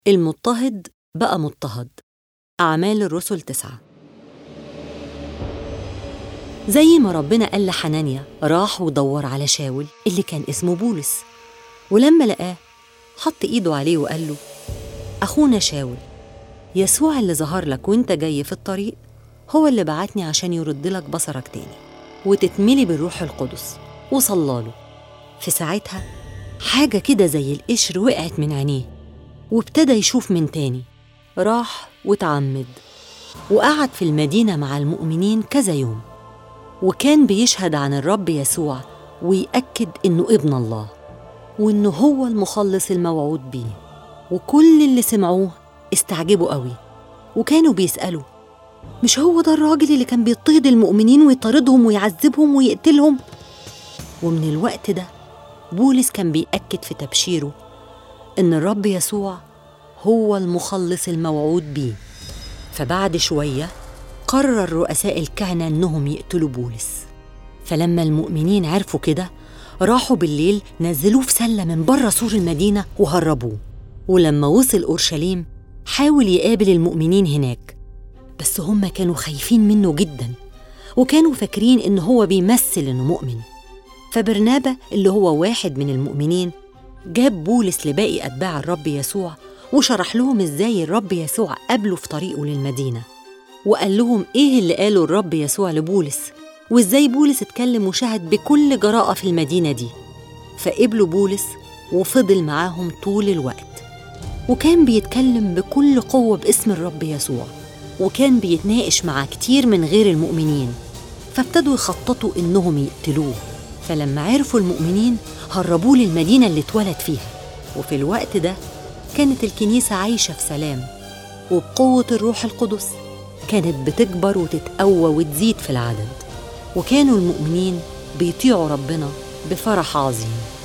المضطهد بقى مضطهد أعمال الرسل تسعة زي ما ربنا قال لحنانيا راح ودور على شاول اللي كان اسمه بولس ولما لقاه حط إيده عليه وقال له أخونا شاول يسوع اللي ظهر لك وانت جاي في الطريق هو اللي بعتني عشان يرد لك بصرك تاني وتتملي بالروح القدس وصلاله في ساعتها حاجة كده زي القشر وقعت من عينيه وابتدى يشوف من تاني راح وتعمد وقعد في المدينة مع المؤمنين كذا يوم وكان بيشهد عن الرب يسوع ويأكد إنه ابن الله وإنه هو المخلص الموعود بيه وكل اللي سمعوه استعجبوا قوي وكانوا بيسألوا مش هو ده الراجل اللي كان بيضطهد المؤمنين ويطاردهم ويعذبهم ويقتلهم ومن الوقت ده بولس كان بيأكد في تبشيره إن الرب يسوع هو المخلص الموعود بيه فبعد شوية قرر رؤساء الكهنة إنهم يقتلوا بولس فلما المؤمنين عرفوا كده راحوا بالليل نزلوه في سلة من بره سور المدينة وهربوه ولما وصل أورشليم حاول يقابل المؤمنين هناك بس هم كانوا خايفين منه جدا وكانوا فاكرين إن هو بيمثل إنه مؤمن فبرنابا اللي هو واحد من المؤمنين جاب بولس لباقي أتباع الرب يسوع وشرح لهم إزاي الرب يسوع قابله في طريقه للمدينة وقال لهم إيه اللي قاله الرب يسوع لبولس وإزاي بولس اتكلم وشهد بكل جراءة في المدينة دي فقبلوا بولس وفضل معاهم طول الوقت وكان بيتكلم بكل قوة باسم الرب يسوع وكان بيتناقش مع كتير من غير المؤمنين فابتدوا يخططوا إنهم يقتلوه فلما عرفوا المؤمنين هربوه للمدينة اللي اتولد فيها وفي الوقت ده كانت الكنيسة عايشة في سلام وبقوة الروح القدس كانت بتكبر وتتقوى وتزيد في العدد وكانوا المؤمنين بيطيعوا ربنا بفرح عظيم